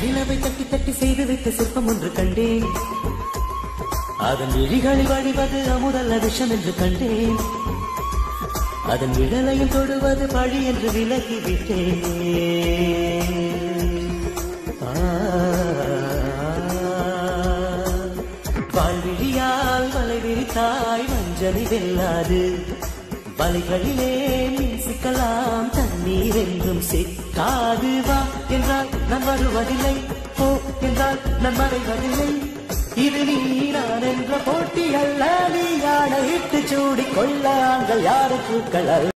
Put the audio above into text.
நிலவை தட்டி தட்டி செய்து வைத்த சிற்பம் ஒன்று கண்டேன் அதன் விழிகளில் வழிவது அமுதல்ல விஷம் என்று கண்டேன் அதன் விழலையும் தொடுவது பழி என்று விலகிவிட்டேன் ஆ, வாழ்விழியால் வலை விரித்தாய் மஞ்சளி வெல்லாது வலைகளிலே மீன் சிக்கலாம் தண்ணீர் என்றும் சிக்காது வா என்றால் நான் வருவதில்லை போ என்றால் நான் மறைவதில்லை இது நீரான் என்ற போட்டி அல்ல நீ யானை இட்டு சூடி கொள்ள யாருக்கு யாருக்கு